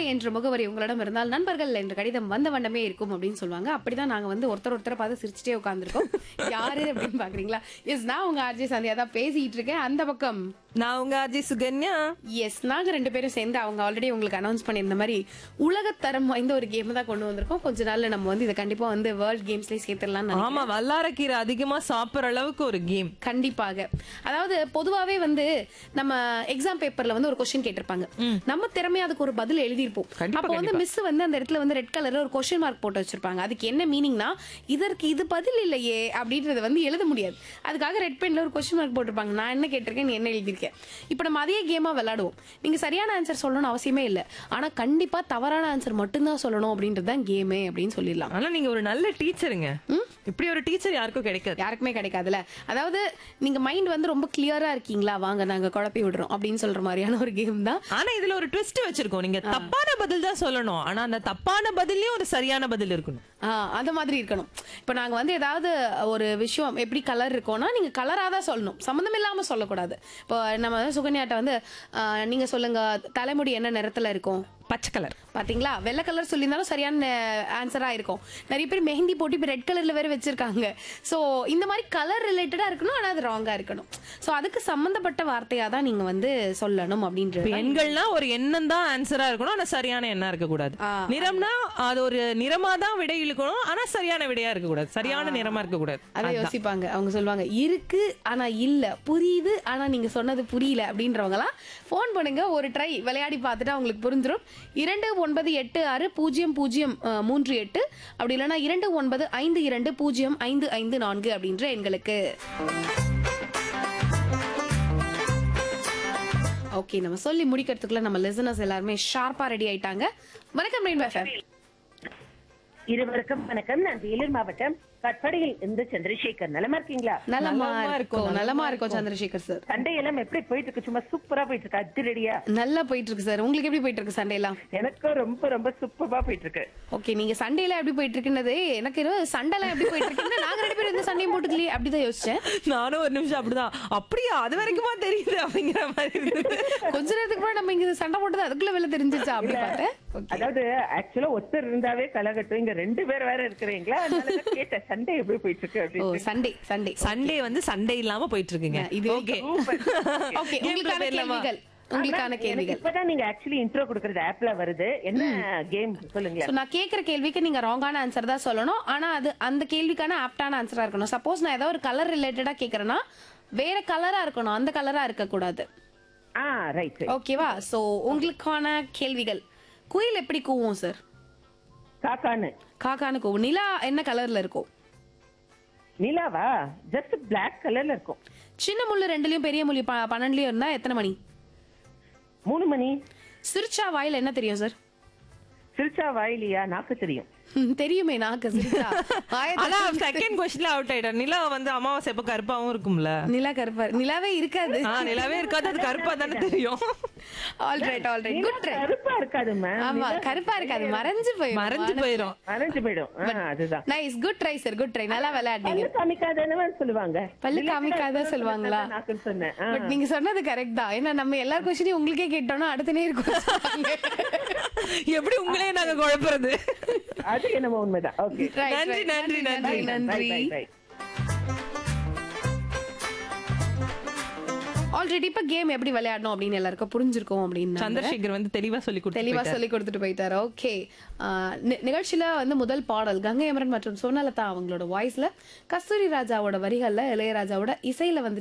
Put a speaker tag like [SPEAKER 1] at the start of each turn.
[SPEAKER 1] என்ற முகவரி உங்களிடம் இருந்தால் நண்பர்கள் என்ற கடிதம் வந்த வண்ணமே இருக்கும் அப்படின்னு சொல்லுவாங்க அப்படிதான் நாங்க வந்து ஒருத்தர் ஒருத்தரை பார்த்து சிரிச்சுட்டே உட்காந்துருக்கோம் யாரு அப்படின்னு பாக்குறீங்களா எஸ் நான் உங்க ஆர்ஜே சந்தியா தான் பேசிட்டு இருக்கேன் அந்த பக்கம்
[SPEAKER 2] நான் உங்க அஜய் சுகன்யா
[SPEAKER 1] எஸ் நாங்க ரெண்டு பேரும் சேர்ந்து அவங்க ஆல்ரெடி உங்களுக்கு அனௌன்ஸ் பண்ணியிருந்த மாதிரி உலகத்தரம் வாய்ந்த ஒரு கேம் தான் கொண்டு வந்திருக்கோம் கொஞ்ச நாள்ல நம்ம வந்து இதை கண்டிப்பா வந்து வேர்ல்ட் கேம்ஸ்லயே சேர்த்துடலாம்
[SPEAKER 2] ஆமா வல்லாரக்கீரை அதிகமா சாப்பிடுற அளவுக்கு ஒரு கேம்
[SPEAKER 1] கண்டிப்பாக அதாவது பொதுவாவே வந்து நம்ம எக்ஸாம் பேப்பர்ல வந்து ஒரு கொஸ்டின் கேட்டிருப்பாங்க நம்ம திறமையா அதுக்கு ஒரு பதில் எழுதியிருப்போம்
[SPEAKER 2] கண்டிப்பா,
[SPEAKER 1] அப்போ வந்து மிஸ் வந்து அந்த இடத்துல வந்து ரெட் கலர்ல ஒரு கொஸ்டின் மார்க் போட்டு வச்சிருப்பாங்க அதுக்கு என்ன மீனிங்னா இதற்கு இது பதில் இல்லையே அப்படின்றத வந்து எழுத முடியாது அதுக்காக ரெட் பென்ல ஒரு கொஸ்டின் மார்க் போட்டிருப்பாங்க நான் என்ன கேட்டிருக்கேன் நீ என்ன எழுதியிருக்கேன் இப்போ நம்ம அதே கேமா விளையாடுவோம் நீங்க சரியான ஆன்சர் சொல்லணும்னு அவசியமே இல்லை ஆனா கண்டிப்பா தவறான ஆன்சர் மட்டும்தான் சொல்லணும் அப்படின்றது தான் கேமே அப்படின்னு சொல்லிடலாம்
[SPEAKER 2] ஆனா நீங்க ஒரு நல்ல டீச்சருங்க இப்படி ஒரு டீச்சர் யாருக்கும் கிடைக்காது
[SPEAKER 1] யாருக்குமே கிடைக்காதுல்ல அதாவது நீங்க மைண்ட் வந்து ரொம்ப கிளியரா இருக்கீங்களா வாங்க நாங்க குழப்பி விடுறோம் அப்படின்னு சொல்ற மாதிரியான ஒரு கேம் தான்
[SPEAKER 2] ஆனா இதுல ஒரு ட்விஸ்ட் வச்சிருக்கோம் நீங்க தப்பான பதில் தான் சொல்லணும் ஆனா அந்த தப்பான பதில்லயும் ஒரு சரியான பதில் இருக்கணும்
[SPEAKER 1] ஆ, அந்த மாதிரி இருக்கணும் இப்போ நாங்க வந்து ஏதாவது ஒரு விஷயம் எப்படி கலர் இருக்கோம்னா நீங்க கலரா தான் சொல்லணும் சம்மந்தம் இல்லாம சொல்லக்கூடாது இப்போ நம்ம வந்து சுகன்யாட்ட வந்து ஆ, நீங்க சொல்லுங்க தலைமுடி என்ன நிறத்துல இருக்கும்
[SPEAKER 2] பச்சை கலர்
[SPEAKER 1] பாத்தீங்களா வெள்ளை கலர் சொல்லியிருந்தாலும் சரியான ஆன்சரா இருக்கும் நிறைய பேர் மெஹந்தி போட்டு இப்போ ரெட் கலர்ல வேற வச்சிருக்காங்க ஸோ இந்த மாதிரி கலர் ரிலேட்டடா இருக்கணும் ஆனா அது ராங்கா இருக்கணும் ஸோ அதுக்கு சம்பந்தப்பட்ட வார்த்தையா தான் நீங்க வந்து சொல்லணும் அப்படின்றது
[SPEAKER 2] எண்கள்னா ஒரு எண்ணம் தான் ஆன்சரா இருக்கணும் ஆனா சரியான எண்ணம் இருக்க கூடாது
[SPEAKER 1] ஆ.
[SPEAKER 2] நிறம்னா அது ஒரு நிறமா தான் விடை இழுக்கணும் ஆனா சரியான விடையா இருக்க கூடாது சரியான நிறமா இருக்க கூடாது
[SPEAKER 1] அதை யோசிப்பாங்க அவங்க சொல்லுவாங்க இருக்கு ஆனா இல்ல புரியுது ஆனா நீங்க சொன்னது புரியல அப்படின்றவங்கலாம் ஃபோன் பண்ணுங்க ஒரு ட்ரை விளையாடி பார்த்துட்டு அவங்களுக்கு புரிஞ்சிடும் இரண்டு ஒன்பது எட்டு ஆறு பூஜ்ஜியம் பூஜ்ஜியம் அஹ், மூன்று எட்டு அப்படி இல்லைன்னா இரண்டு ஒன்பது ஐந்து இரண்டு பூஜ்ஜியம் ஐந்து ஐந்து நான்கு அப்படின்ற எண்களுக்கு ஓகே நம்ம சொல்லி முடிக்கிறதுக்குள்ள நம்ம லிசனர்ஸ் எல்லாருமே ஷார்ப்பா ரெடி ஆயிட்டாங்க வணக்கம் ரெயின்போ எஃப்எம்
[SPEAKER 3] இருவருக்கும் வணக்கம் நான் வேலூர் மாவட்டம் கட்படியில் இருந்து சந்திரசேகர் நலமா இருக்கீங்களா
[SPEAKER 1] நலமா
[SPEAKER 2] நலமா
[SPEAKER 1] இருக்கும்
[SPEAKER 2] இருக்கும்,
[SPEAKER 1] நலமா இருக்கும் சந்திரசேகர் சார்
[SPEAKER 3] சண்டை எல்லாம் எப்படி போயிட்டு இருக்கு சும்மா சூப்பரா போயிட்டு இருக்கு அதிரடியா
[SPEAKER 1] நல்லா போயிட்டு இருக்கு சார் உங்களுக்கு எப்படி போயிட்டு இருக்கு சண்டே எல்லாம்
[SPEAKER 3] எனக்கும் ரொம்ப ரொம்ப சூப்பரா போயிட்டு இருக்கு
[SPEAKER 1] ஓகே நீங்க சண்டேல எப்படி போயிட்டு இருக்குன்னது எனக்கு இன்னும் சண்டைலாம் எப்படி போயிட்டு இருக்குன்னு நாங்க ரெண்டு பேரும் எந்த சண்டையும் போட்டுக்கலையே அப்படிதான் யோசிச்சேன்
[SPEAKER 2] நானும் ஒரு நிமிஷம் அப்படிதான் அப்படியா அது வரைக்குமா தெரியுது அப்படிங்கிற மாதிரி இருந்தது
[SPEAKER 1] கொஞ்ச நேரத்துக்கு கூட நம்ம இங்க சண்டை போட்டது அதுக்குள்ள வெளில தெரிஞ்சிச்சா அப்படி பார்த்தேன் Okay.
[SPEAKER 3] அதாவது ஆக்சுவலா ஒருத்தர் இருந்தாவே கலகட்டும் இங்க ரெண்டு பேர் வேற இருக்கிறீங்களா அதனால தான் கேட்டேன் சண்டை எப்படி போயிட்டு இருக்கு
[SPEAKER 1] ஓ
[SPEAKER 3] அப்படின்னு
[SPEAKER 1] சண்டே சண்டே
[SPEAKER 2] சண்டே வந்து சண்டே இல்லாம போயிட்டு இருக்குங்க
[SPEAKER 1] இது
[SPEAKER 2] ஓகே
[SPEAKER 1] ஓகே உங்களுக்கான கேள்விகள் உங்களுக்கான
[SPEAKER 3] எனக்கு
[SPEAKER 1] கேள்விகள்
[SPEAKER 3] இப்பதான் நீங்க ஆக்சுவலி இன்ட்ரோ கொடுக்கறது ஆப்ல வருது என்ன கேம் சொல்லுங்களேன்
[SPEAKER 1] So, நான் கேக்குற கேள்விக்கு நீங்க ராங்கான ஆன்சர் தான் சொல்லணும் ஆனா அது அந்த கேள்விக்கான ஆப்டான ஆன்சரா இருக்கணும் சப்போஸ் நான் ஏதாவது ஒரு கலர் ரிலேட்டடா கேக்குறேன்னா வேற கலரா இருக்கணும் அந்த கலரா இருக்க கூடாது
[SPEAKER 3] ஆ ரைட்
[SPEAKER 1] ஓகேவா சோ உங்களுக்கான கேள்விகள் குயில் எப்படி கூவும் சார்
[SPEAKER 3] காக்கான்னு
[SPEAKER 1] காக்கானு கூவும் நிலா என்ன கலர்ல இருக்கும்
[SPEAKER 3] நிலாவா ஜஸ்ட் பிளாக் கலர்ல இருக்கும்
[SPEAKER 1] சின்ன முள்ளு ரெண்டுலயும் பெரிய முள்ளு ப- பன்னெண்டுலயும் இருந்தா எத்தனை மணி
[SPEAKER 3] மூணு மணி
[SPEAKER 1] சிரிச்சா வாயில என்ன தெரியும் சார்
[SPEAKER 3] சிரிச்சா வாயிலியா நாக்கு தெரியும்
[SPEAKER 1] தெரியுமே நாக்கு சிரிச்சா வாயை
[SPEAKER 2] ஆனா செகண்ட் கொஸ்டின்ல அவுட் ஆயிட்டேன் நிலா வந்து அமாவாசை எப்ப கருப்பாவும் இருக்கும்ல
[SPEAKER 1] நிலா கருப்பா நிலாவே இருக்காது
[SPEAKER 2] ஆ நிலாவே இருக்காது அது கருப்பா தானே தெரியும்
[SPEAKER 1] all right all right good try
[SPEAKER 3] கருப்பா இருக்காது மேம்
[SPEAKER 1] ஆமா கருப்பா இருக்காது மறைஞ்சு போயிடும்
[SPEAKER 2] மறைஞ்சு போயிரும்
[SPEAKER 3] மறைஞ்சு போயிடும் ஆ, அதுதான்
[SPEAKER 1] nice good try sir good try நல்லா விளையாடுனீங்க
[SPEAKER 3] பல்லு காமிக்காதன்னு சொல்லுவாங்க
[SPEAKER 1] பல்லு காமிக்காத சொல்லுவாங்களா
[SPEAKER 3] நாக்குன்னு சொன்னேன் ஆ.
[SPEAKER 1] பட் நீங்க சொன்னது கரெக்ட் தான் ஏன்னா நம்ம எல்லா கொஸ்டினையும் உங்களுக்கே கேட்டோம்னா அடுத்த நேர்
[SPEAKER 2] எப்படி உங்களே நாங்க குழப்புறது
[SPEAKER 3] அது என்னமோ உண்மைதான் ஓகே
[SPEAKER 2] நன்றி, நன்றி, நன்றி,
[SPEAKER 1] நன்றி ஆல்ரெடி இப்ப கேம் எப்படி விளையாடணும் அப்படின்னு எல்லாருக்கும் புரிஞ்சிருக்கும் அப்படின்னு
[SPEAKER 2] சந்திரசேகர் வந்து தெளிவா சொல்லி
[SPEAKER 1] தெளிவா
[SPEAKER 2] கொடுத்து
[SPEAKER 1] சொல்லி கொடுத்துட்டு போயிட்டாரு ஓகே நிகழ்ச்சியில வந்து முதல் பாடல் கங்கை அமரன் மற்றும் சோனலதா அவங்களோட வாய்ஸ்ல கஸ்தூரி ராஜாவோட வரிகள்ல இளையராஜாவோட இசையில வந்து